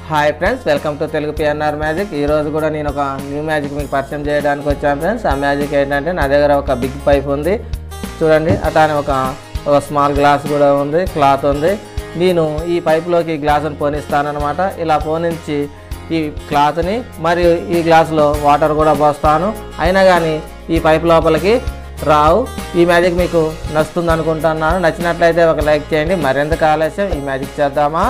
hi friends welcome to Telugu PNR magic ఈ రోజు కూడా నేను ఒక న్యూ మ్యాజిక్ మీకు పరిచయం చేయడానికి వచ్చాను ఫ్రెండ్స్ ఆ మ్యాజిక్ ఏంటంటే నా దగ్గర ఒక బిగ్ పైప్ ఉంది చూడండి అట్లానే ఒక ఒక స్మాల్ గ్లాస్ కూడా ఉంది క్లాత్ ఉంది నేను ఈ పైప్లోకి గ్లాసును పోనిస్తానమాట ఇలా పోనించి ఈ క్లాత్ని మరియు ఈ గ్లాసులో వాటర్ కూడా పోస్తాను అయినా కానీ ఈ పైప్ లోపలికి రావు ఈ మ్యాజిక్ మీకు నచ్చుతుంది అనుకుంటున్నాను నచ్చినట్లయితే ఒక లైక్ చేయండి మరింత ఆలస్యం ఈ మ్యాజిక్ చేద్దామా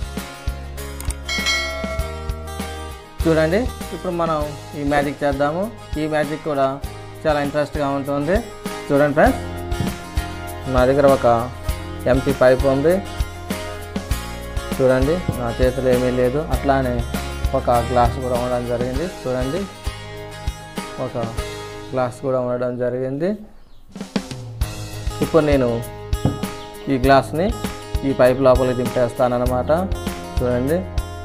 చూడండి ఇప్పుడు మనం ఈ మ్యాజిక్ చేద్దాము ఈ మ్యాజిక్ కూడా చాలా ఇంట్రెస్ట్గా ఉంటుంది చూడండి ఫ్రెండ్స్ నా దగ్గర ఒక ఎంటీ పైప్ ఉంది చూడండి నా చేతిలో ఏమీ లేదు అట్లానే ఒక గ్లాస్ కూడా ఉండడం జరిగింది చూడండి ఒక గ్లాస్ కూడా ఉండడం జరిగింది ఇప్పుడు నేను ఈ గ్లాస్ని ఈ పైప్ లోపలికి దింపేస్తానన్నమాట చూడండి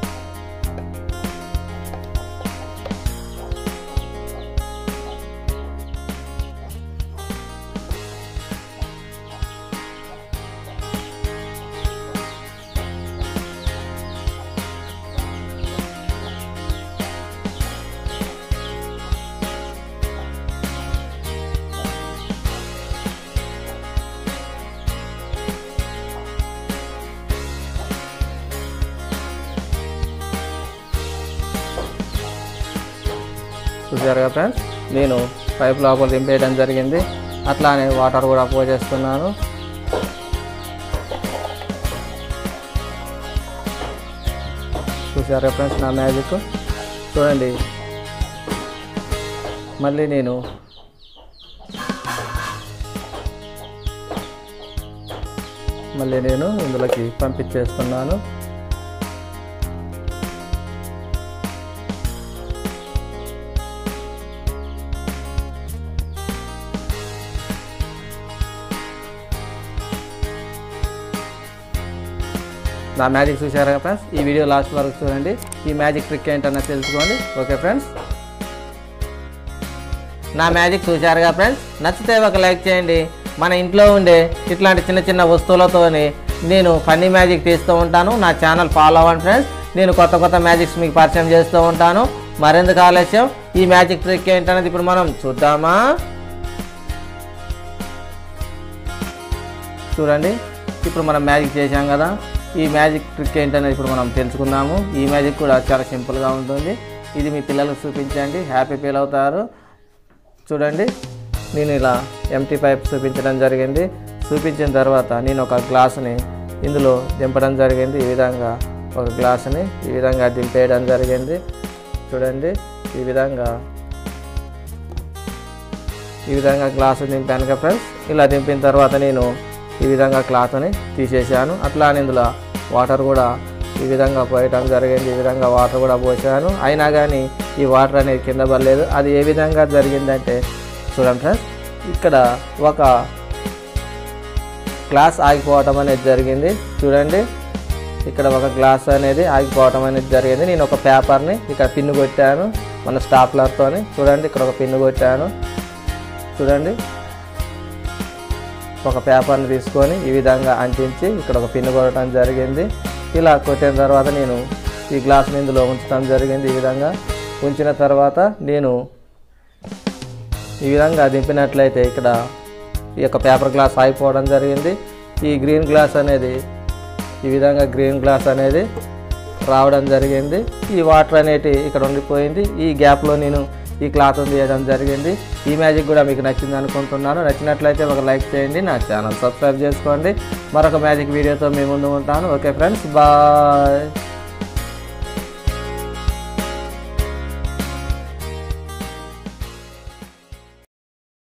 చూసారుగా ఫ్రెండ్స్ నేను పైప్ లోపల దింపేయడం జరిగింది అట్లానే వాటర్ కూడా పోసేస్తున్నాను చూసారుగా ఫ్రెండ్స్ నా మ్యాజిక్ చూడండి మళ్ళీ నేను మళ్ళీ నేను ఇందులోకి పంపించేస్తున్నాను నా మ్యాజిక్ చూసారా ఫ్రెండ్స్ ఈ వీడియో లాస్ట్ వరకు చూడండి ఈ మ్యాజిక్ ట్రిక్ ఏంటన్నా తెలుసుకోండి ఓకే ఫ్రెండ్స్ నా మ్యాజిక్ చూశారుగా ఫ్రెండ్స్ నచ్చితే ఒక లైక్ చేయండి మన ఇంట్లో ఉండే ఇట్లాంటి చిన్న చిన్న వస్తువులతోని నేను ఫన్నీ మ్యాజిక్ తీస్తూ ఉంటాను నా ఛానల్ ఫాలో అవ్వండి ఫ్రెండ్స్ నేను కొత్త కొత్త మ్యాజిక్స్ మీకు పరిచయం చేస్తూ ఉంటాను మరెందుకు ఆలస్యం ఈ మ్యాజిక్ ట్రిక్ ఏంటనేది ఇప్పుడు మనం చూద్దామా చూడండి ఇప్పుడు మనం మ్యాజిక్ చేశాం కదా ఈ మ్యాజిక్ ట్రిక్ ఏంటనేది ఇప్పుడు మనం తెలుసుకుందాము ఈ మ్యాజిక్ కూడా చాలా సింపుల్గా ఉంటుంది ఇది మీ పిల్లలకు చూపించండి హ్యాపీ ఫీల్ అవుతారు చూడండి నేను ఇలా ఎంటీ పైప్ చూపించడం జరిగింది చూపించిన తర్వాత నేను ఒక గ్లాసుని ఇందులో దింపడం జరిగింది ఈ విధంగా ఒక గ్లాసుని ఈ విధంగా దింపేయడం జరిగింది చూడండి ఈ విధంగా ఈ విధంగా గ్లాసు దింపాను కదా ఫ్రెండ్స్ ఇలా దింపిన తర్వాత నేను ఈ విధంగా క్లాత్ని తీసేసాను అట్లా ఇందులో వాటర్ కూడా ఈ విధంగా పోయటం జరిగింది ఈ విధంగా వాటర్ కూడా పోసాను అయినా కానీ ఈ వాటర్ అనేది కింద పడలేదు అది ఏ విధంగా జరిగిందంటే చూడండి ఫ్రెండ్స్ ఇక్కడ ఒక గ్లాస్ ఆగిపోవటం అనేది జరిగింది చూడండి ఇక్కడ ఒక గ్లాస్ అనేది ఆగిపోవటం అనేది జరిగింది నేను ఒక పేపర్ని ఇక్కడ పిన్ను కొట్టాను మన స్టాప్లర్తోని చూడండి ఇక్కడ ఒక పిన్ను కొట్టాను చూడండి ఒక పేపర్ని తీసుకొని ఈ విధంగా అంటించి ఇక్కడ ఒక పిన్ను కొట్టడం జరిగింది ఇలా కొట్టిన తర్వాత నేను ఈ గ్లాస్ని ఇందులో ఉంచడం జరిగింది ఈ విధంగా ఉంచిన తర్వాత నేను ఈ విధంగా దింపినట్లయితే ఇక్కడ ఈ యొక్క పేపర్ గ్లాస్ ఆగిపోవడం జరిగింది ఈ గ్రీన్ గ్లాస్ అనేది ఈ విధంగా గ్రీన్ గ్లాస్ అనేది రావడం జరిగింది ఈ వాటర్ అనేది ఇక్కడ ఉండిపోయింది ఈ గ్యాప్లో నేను ఈ క్లాత్ తీయడం జరిగింది ఈ మ్యాజిక్ కూడా మీకు నచ్చింది అనుకుంటున్నాను నచ్చినట్లయితే ఒక లైక్ చేయండి నా ఛానల్ సబ్స్క్రైబ్ చేసుకోండి మరొక మ్యాజిక్ వీడియోతో మీ ముందు ఉంటాను ఓకే ఫ్రెండ్స్ బాయ్